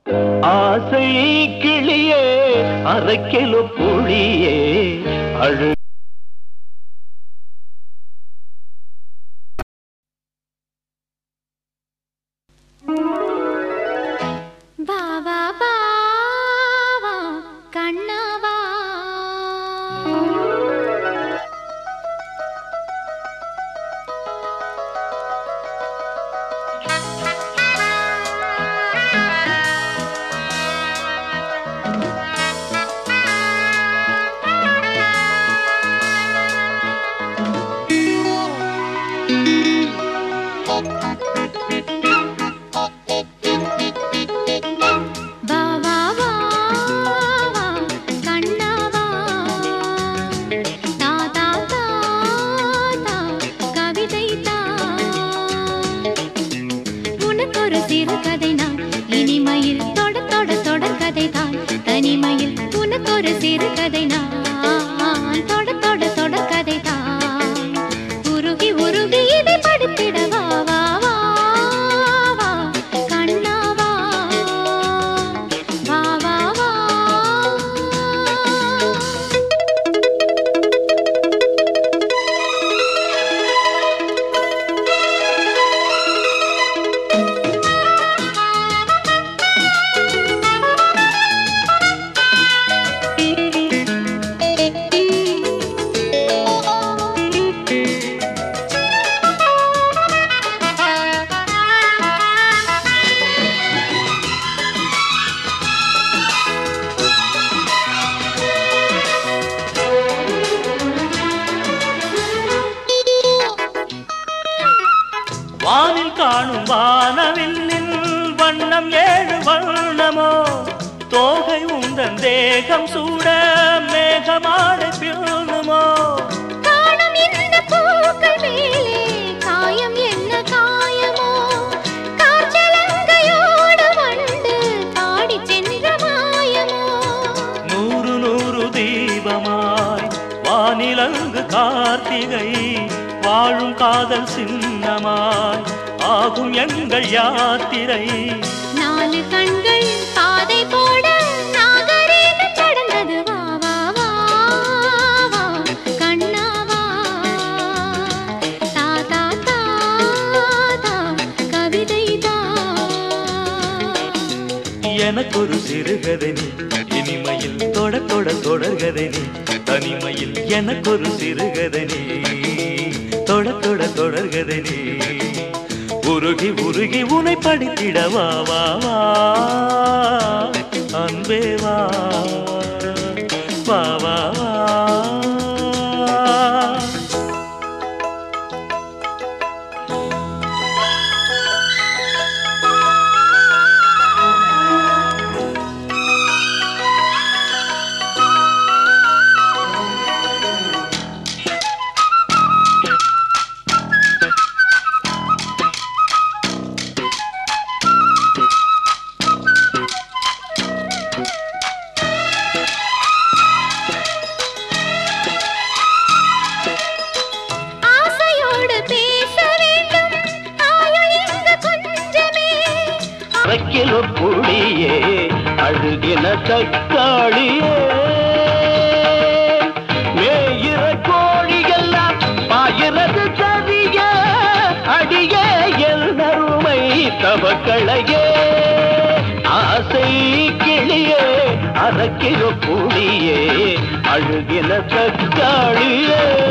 ஆசை கிளியே அரைக்கிலோ புளியே அழு வா வா வா வா கண்ணவா வா வா வா வா கண்ணவா தா தா தா தா கவிதை தா உனக்கு ஒரு சிறு கதை நான் இனிமையில் தொட தொட தொடர் கதை தான் தனிமையில் உனக்கு ஒரு சிறு கதை நான் தொட தொட தொடர் கதை தான் உருகி உருகி இதை படித்திட வா வா வா வா கண்ணா வா வா வா வா வானில் காணும் வானவில்லின் வண்ணம் ஏழு வண்ணமோ தோகை உந்தன் தேகம் சூட மேகமாடை பிறனுமோ காணும் இந்த பூக்கள் மேலே காயம் என்ன காயமோ காற்றலங்கையோடு வண்டு பாடிச் சென்ற மாயமோ நூறு நூறு தீபமாய் வானிலங்கு கார்த்திகை வாழும் காதல் சின்னமாய் ஆகும் எங்கள் யாத்திரை நாலு கண்கள் பாதை போட நாகரீகம் கடந்தது வா வா வா வா கண்ணா வா தா தா தா தா கவிதை தா எனக்கொரு சிறுகதை நீ இனிமையில் தொட தொட தொடர்கதை நீ தனிமையில் எனக்கொரு சிறுகதை நீ தொட தொட தொடர்கதை நீ உருகி உருகி உனை படித்திட வா வா வா அன்பே வா வா வா வா ஆசையோடு பேச வேண்டும் ஆயுள் இங்கு கொஞ்சமே அரைக்கிலோ புளியே அழுகின தக்காளியே மேயிற கோழியெல்லாம் பாயிறது சரிய அடியே எல் நறுமை தவக்களையே ஆசை கிளியே அரைக்கிலோ புளியே அழுகின தக்காளியே